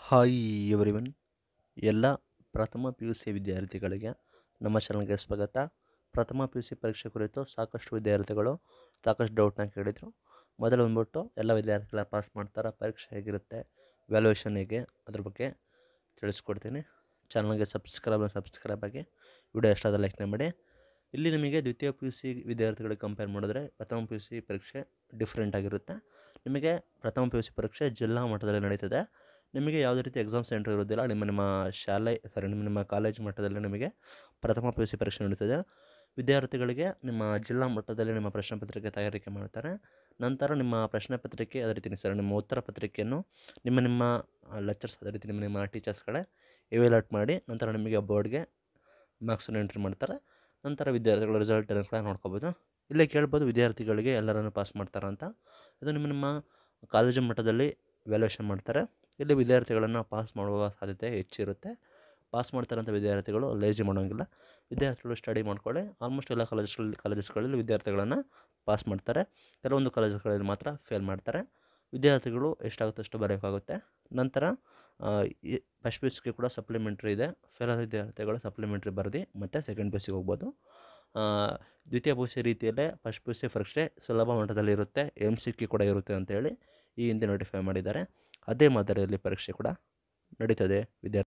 hi everyone ಎಲ್ಲ ಪ್ರಥಮ P U C ವಿದ್ಯಾರ್ಥಿಗಳಿಗೆ ನಮ್ಮ ಚಾನಲ್ಗೆ ಸ್ವಾಗತ ಪ್ರಥಮ ಪಿ ಯು ಸಿ ಪರೀಕ್ಷೆ ಕುರಿತು ಸಾಕಷ್ಟು ವಿದ್ಯಾರ್ಥಿಗಳು ಸಾಕಷ್ಟು ಡೌಟ್ನ ಕೇಳಿದರು ಮೊದಲು ಬಂದ್ಬಿಟ್ಟು ಎಲ್ಲ ವಿದ್ಯಾರ್ಥಿಗಳ ಪಾಸ್ ಮಾಡ್ತಾರೆ ಪರೀಕ್ಷೆ ಹೇಗಿರುತ್ತೆ ವ್ಯಾಲ್ಯೂಯೇಷನ್ ಹೇಗೆ ಅದ್ರ ಬಗ್ಗೆ ತಿಳಿಸ್ಕೊಡ್ತೀನಿ ಚಾನಲ್ಗೆ ಸಬ್ಸ್ಕ್ರೈಬ್ ಸಬ್ಸ್ಕ್ರೈಬ್ ಆಗಿ ವಿಡಿಯೋ ಇಷ್ಟ ಆದ ಲೈಕ್ನ ಮಾಡಿ ಇಲ್ಲಿ ನಿಮಗೆ ದ್ವಿತೀಯ ಪಿ ಯು ಸಿ ವಿದ್ಯಾರ್ಥಿಗಳಿಗೆ ಕಂಪೇರ್ ಮಾಡಿದ್ರೆ ಪ್ರಥಮ ಪಿ ಯು ಸಿ ಪರೀಕ್ಷೆ ಡಿಫ್ರೆಂಟ್ ಆಗಿರುತ್ತೆ ನಿಮಗೆ ಪ್ರಥಮ ಪಿ ಯು ಸಿ ಪರೀಕ್ಷೆ ಜಿಲ್ಲಾ ಮಟ್ಟದಲ್ಲಿ ನಡೀತದೆ ನಿಮಗೆ ಯಾವುದೇ ರೀತಿ ಎಕ್ಸಾಮ್ ಸೆಂಟರ್ ಇರೋದಿಲ್ಲ ನಿಮ್ಮ ನಿಮ್ಮ ಶಾಲೆ ಸಾರಿ ನಿಮ್ಮ ನಿಮ್ಮ ಕಾಲೇಜ್ ಮಟ್ಟದಲ್ಲಿ ನಿಮಗೆ ಪ್ರಥಮ ಪಿ ಯು ಸಿ ಪರೀಕ್ಷೆ ನಡೀತದೆ ವಿದ್ಯಾರ್ಥಿಗಳಿಗೆ ನಿಮ್ಮ ಜಿಲ್ಲಾ ಮಟ್ಟದಲ್ಲಿ ನಿಮ್ಮ ಪ್ರಶ್ನೆ ಪತ್ರಿಕೆ ತಯಾರಿಕೆ ಮಾಡ್ತಾರೆ ನಂತರ ನಿಮ್ಮ ಪ್ರಶ್ನೆ ಪತ್ರಿಕೆ ಅದೇ ರೀತಿ ಸರ್ ನಿಮ್ಮ ಉತ್ತರ ಪತ್ರಿಕೆಯನ್ನು ನಿಮ್ಮ ನಿಮ್ಮ ಲೆಕ್ಚರ್ಸ್ ಅದೇ ರೀತಿ ನಿಮ್ಮ ನಿಮ್ಮ ಟೀಚರ್ಸ್ಗಳೇ ಇವ್ಯಾಲ್ಯೂಟ್ ಮಾಡಿ ನಂತರ ನಿಮಗೆ ಬೋರ್ಡ್ಗೆ ಮಾರ್ಕ್ಸನ್ನು ಎಂಟ್ರಿ ಮಾಡ್ತಾರೆ ನಂತರ ವಿದ್ಯಾರ್ಥಿಗಳ ರಿಸಲ್ಟನ್ನು ಕೂಡ ನೋಡ್ಕೋಬೋದು ಇಲ್ಲೇ ಕೇಳ್ಬೋದು ವಿದ್ಯಾರ್ಥಿಗಳಿಗೆ ಎಲ್ಲರನ್ನು ಪಾಸ್ ಮಾಡ್ತಾರೆ ಅಂತ ಇದು ನಿಮ್ಮ ನಿಮ್ಮ ಕಾಲೇಜು ಮಟ್ಟದಲ್ಲಿ ವ್ಯಾಲ್ಯೂಯೇಷನ್ ಮಾಡ್ತಾರೆ ಇಲ್ಲಿ ವಿದ್ಯಾರ್ಥಿಗಳನ್ನು ಪಾಸ್ ಮಾಡುವ ಸಾಧ್ಯತೆ ಹೆಚ್ಚಿರುತ್ತೆ ಪಾಸ್ ಮಾಡ್ತಾರಂಥ ವಿದ್ಯಾರ್ಥಿಗಳು ಲೇಜಿ ಮಾಡೋಂಗಿಲ್ಲ ವಿದ್ಯಾರ್ಥಿಗಳು ಸ್ಟಡಿ ಮಾಡ್ಕೊಳ್ಳಿ ಆಲ್ಮೋಸ್ಟ್ ಎಲ್ಲ ಕಾಲೇಜಸ್ಗಳಲ್ಲಿ ಕಾಲೇಜಸ್ಗಳಲ್ಲಿ ವಿದ್ಯಾರ್ಥಿಗಳನ್ನು ಪಾಸ್ ಮಾಡ್ತಾರೆ ಕೆಲವೊಂದು ಕಾಲೇಜುಗಳಲ್ಲಿ ಮಾತ್ರ ಫೇಲ್ ಮಾಡ್ತಾರೆ ವಿದ್ಯಾರ್ಥಿಗಳು ಎಷ್ಟಾಗುತ್ತೋ ಅಷ್ಟು ಬರೆಯೋಕ್ಕಾಗುತ್ತೆ ನಂತರ ಫಸ್ಟ್ ಪಿ ಯು ಸಿಗೆ ಕೂಡ ಸಪ್ಲಿಮೆಂಟ್ರಿ ಇದೆ ಫೇಲ್ ಆದ ವಿದ್ಯಾರ್ಥಿಗಳು ಸಪ್ಲಿಮೆಂಟ್ರಿ ಬರೆದು ಮತ್ತೆ ಸೆಕೆಂಡ್ ಪಿ ಯು ಸಿಗೆ ಹೋಗ್ಬೋದು ದ್ವಿತೀಯ ಪಿ ಯು ಸಿ ರೀತಿಯಲ್ಲೇ ಫಸ್ಟ್ ಪಿ ಯು ಸಿ ಪರೀಕ್ಷೆ ಸುಲಭ ಮಟ್ಟದಲ್ಲಿ ಇರುತ್ತೆ ಎಮ್ ಸಿ ಕ್ಯೂ ಕೂಡ ಇರುತ್ತೆ ಅಂತೇಳಿ ಈ ಹಿಂದೆ ನೋಟಿಫೈ ಮಾಡಿದ್ದಾರೆ ಅದೇ ಮಾದರಿಯಲ್ಲಿ ಪರೀಕ್ಷೆ ಕೂಡ ನಡೀತದೆ ವಿದ್ಯಾರ್ಥಿ